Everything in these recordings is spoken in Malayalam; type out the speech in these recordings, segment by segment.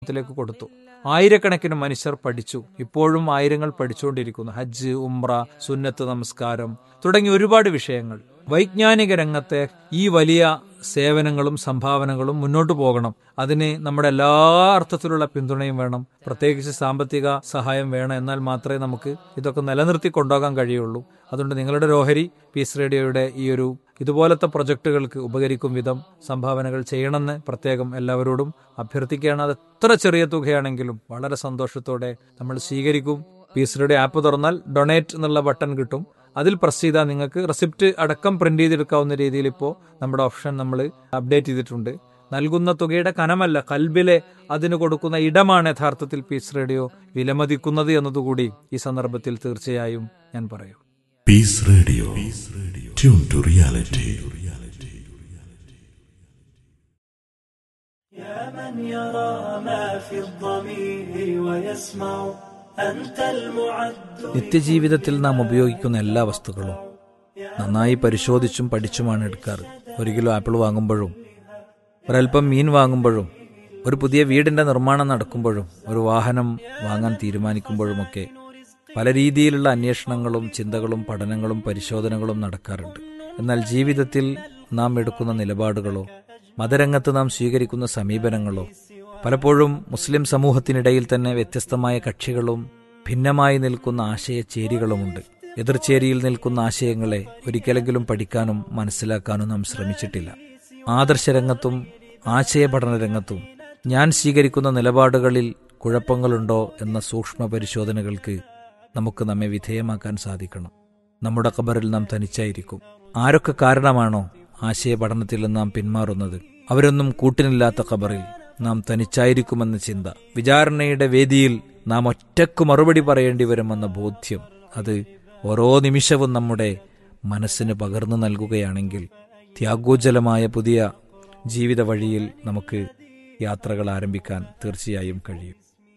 ത്തിലേക്ക് കൊടുത്തു ആയിരക്കണക്കിന് മനുഷ്യർ പഠിച്ചു ഇപ്പോഴും ആയിരങ്ങൾ പഠിച്ചുകൊണ്ടിരിക്കുന്നു ഹജ്ജ് ഉംറ സുന്നത്ത് നമസ്കാരം തുടങ്ങി ഒരുപാട് വിഷയങ്ങൾ വൈജ്ഞാനിക രംഗത്തെ ഈ വലിയ സേവനങ്ങളും സംഭാവനകളും മുന്നോട്ട് പോകണം അതിന് നമ്മുടെ എല്ലാ അർത്ഥത്തിലുള്ള പിന്തുണയും വേണം പ്രത്യേകിച്ച് സാമ്പത്തിക സഹായം വേണം എന്നാൽ മാത്രമേ നമുക്ക് ഇതൊക്കെ നിലനിർത്തി കൊണ്ടുപോകാൻ കഴിയുള്ളൂ അതുകൊണ്ട് നിങ്ങളുടെ ഒരു ഓഹരി പീസ് റേഡിയോയുടെ ഈ ഒരു ഇതുപോലത്തെ പ്രൊജക്ടുകൾക്ക് ഉപകരിക്കും വിധം സംഭാവനകൾ ചെയ്യണമെന്ന് പ്രത്യേകം എല്ലാവരോടും അഭ്യർത്ഥിക്കുകയാണ് അത് എത്ര ചെറിയ തുകയാണെങ്കിലും വളരെ സന്തോഷത്തോടെ നമ്മൾ സ്വീകരിക്കും പീസ് റേഡിയോ ആപ്പ് തുറന്നാൽ ഡൊണേറ്റ് എന്നുള്ള ബട്ടൺ കിട്ടും അതിൽ പ്രസ് ചെയ്താൽ നിങ്ങൾക്ക് റെസിപ്റ്റ് അടക്കം പ്രിന്റ് ചെയ്തെടുക്കാവുന്ന രീതിയിൽ ഇപ്പോൾ നമ്മുടെ ഓപ്ഷൻ നമ്മൾ അപ്ഡേറ്റ് ചെയ്തിട്ടുണ്ട് നൽകുന്ന തുകയുടെ കനമല്ല കൽബിലെ അതിന് കൊടുക്കുന്ന ഇടമാണ് യഥാർത്ഥത്തിൽ പീസ് റേഡിയോ വിലമതിക്കുന്നത് എന്നതുകൂടി ഈ സന്ദർഭത്തിൽ തീർച്ചയായും ഞാൻ പറയും Peace Radio. Tune to reality. يا من يرى ما في الضمير ويسمع أنت المعد നിത്യജീവിതത്തിൽ നാം ഉപയോഗിക്കുന്ന എല്ലാ വസ്തുക്കളും നന്നായി പരിശോധിച്ചും പഠിച്ചുമാണ് എടുക്കാറ് ഒരു കിലോ ആപ്പിൾ വാങ്ങുമ്പോഴും ഒരൽപ്പം മീൻ വാങ്ങുമ്പോഴും ഒരു പുതിയ വീടിന്റെ നിർമ്മാണം നടക്കുമ്പോഴും ഒരു വാഹനം വാങ്ങാൻ തീരുമാനിക്കുമ്പോഴുമൊക്കെ പല രീതിയിലുള്ള അന്വേഷണങ്ങളും ചിന്തകളും പഠനങ്ങളും പരിശോധനകളും നടക്കാറുണ്ട് എന്നാൽ ജീവിതത്തിൽ നാം എടുക്കുന്ന നിലപാടുകളോ മതരംഗത്ത് നാം സ്വീകരിക്കുന്ന സമീപനങ്ങളോ പലപ്പോഴും മുസ്ലിം സമൂഹത്തിനിടയിൽ തന്നെ വ്യത്യസ്തമായ കക്ഷികളും ഭിന്നമായി നിൽക്കുന്ന ആശയചേരികളുമുണ്ട് എതിർചേരിയിൽ നിൽക്കുന്ന ആശയങ്ങളെ ഒരിക്കലെങ്കിലും പഠിക്കാനും മനസ്സിലാക്കാനും നാം ശ്രമിച്ചിട്ടില്ല ആദർശരംഗത്തും ആശയപഠന രംഗത്തും ഞാൻ സ്വീകരിക്കുന്ന നിലപാടുകളിൽ കുഴപ്പങ്ങളുണ്ടോ എന്ന സൂക്ഷ്മ പരിശോധനകൾക്ക് നമുക്ക് നമ്മെ വിധേയമാക്കാൻ സാധിക്കണം നമ്മുടെ ഖബറിൽ നാം തനിച്ചായിരിക്കും ആരൊക്കെ കാരണമാണോ ആശയപഠനത്തിൽ നാം പിന്മാറുന്നത് അവരൊന്നും കൂട്ടിനില്ലാത്ത ഖബറിൽ നാം തനിച്ചായിരിക്കുമെന്ന ചിന്ത വിചാരണയുടെ വേദിയിൽ നാം ഒറ്റക്ക് മറുപടി പറയേണ്ടി വരുമെന്ന ബോധ്യം അത് ഓരോ നിമിഷവും നമ്മുടെ മനസ്സിന് പകർന്നു നൽകുകയാണെങ്കിൽ ത്യാഗോജ്ജലമായ പുതിയ ജീവിത വഴിയിൽ നമുക്ക് യാത്രകൾ ആരംഭിക്കാൻ തീർച്ചയായും കഴിയും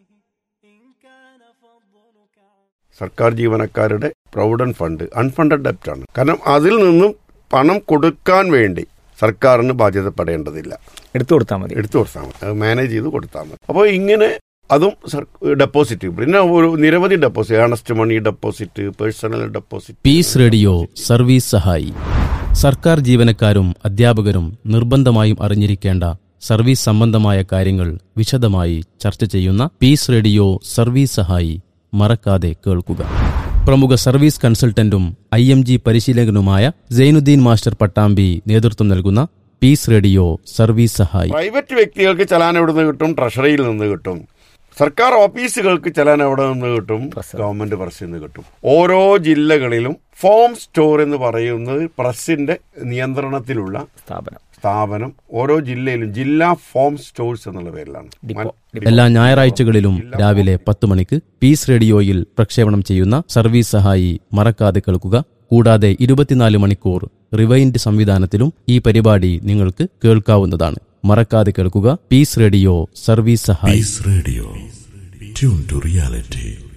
സർക്കാർ ജീവനക്കാരുടെ പ്രൊവിഡന്റ് ഫണ്ട് അൺഫണ്ടഡ് ഡെപ്റ്റ് ആണ് കാരണം അതിൽ നിന്നും പണം കൊടുക്കാൻ വേണ്ടി സർക്കാരിന് ബാധ്യതപ്പെടേണ്ടതില്ല എടുത്തു കൊടുത്താൽ മതി എടുത്തു കൊടുത്താൽ മതി അത് മാനേജ് ചെയ്ത് കൊടുത്താൽ മതി അപ്പോൾ ഇങ്ങനെ അതും ഡെപ്പോസിറ്റ് പിന്നെ ഒരു നിരവധി deposit earnest money deposit personal deposit peace radio service സഹായി സർക്കാർ ജീവനക്കാരും അധ്യാപകരും നിർബന്ധമായും അറിഞ്ഞിരിക്കേണ്ട സർവീസ് സംബന്ധമായ കാര്യങ്ങൾ വിശദമായി ചർച്ച ചെയ്യുന്ന പീസ് റേഡിയോ സർവീസ് സഹായി മറക്കാതെ കേൾക്കുക പ്രമുഖ സർവീസ് കൺസൾട്ടന്റും ഐ എം ജി പരിശീലകനുമായ സൈനുദ്ദീൻ മാസ്റ്റർ പട്ടാമ്പി നേതൃത്വം നൽകുന്ന പീസ് റേഡിയോ സർവീസ് സഹായി പ്രൈവറ്റ് വ്യക്തികൾക്ക് ചലാൻ എവിടെ നിന്ന് കിട്ടും ട്രഷറിയിൽ നിന്ന് കിട്ടും സർക്കാർ ഓഫീസുകൾക്ക് ചലാൻ എവിടെ നിന്ന് കിട്ടും ഗവൺമെന്റ് പ്രസ്സിൽ നിന്ന് കിട്ടും ഓരോ ജില്ലകളിലും ഫോം സ്റ്റോർ എന്ന് പറയുന്നത് പ്രസിന്റെ നിയന്ത്രണത്തിലുള്ള സ്ഥാപനം സ്ഥാപനം ഓരോ ജില്ലയിലും ജില്ലാ ഫോം സ്റ്റോഴ്സ് എന്നുള്ള പേരിലാണ് ഡിപ്പോ, മൻ- എല്ലാ ഞായറാഴ്ചകളിലും രാവിലെ പത്ത് മണിക്ക് പീസ് റേഡിയോയിൽ പ്രക്ഷേപണം ചെയ്യുന്ന സർവീസ് സഹായി മറക്കാതെ കേൾക്കുക കൂടാതെ ഇരുപത്തിനാല് മണിക്കൂർ റിവൈൻഡ് സംവിധാനത്തിലും ഈ പരിപാടി നിങ്ങൾക്ക് കേൾക്കാവുന്നതാണ് മറക്കാതെ കേൾക്കുക പീസ് റേഡിയോ സർവീസ് സഹായി Peace Radio. Tune to reality.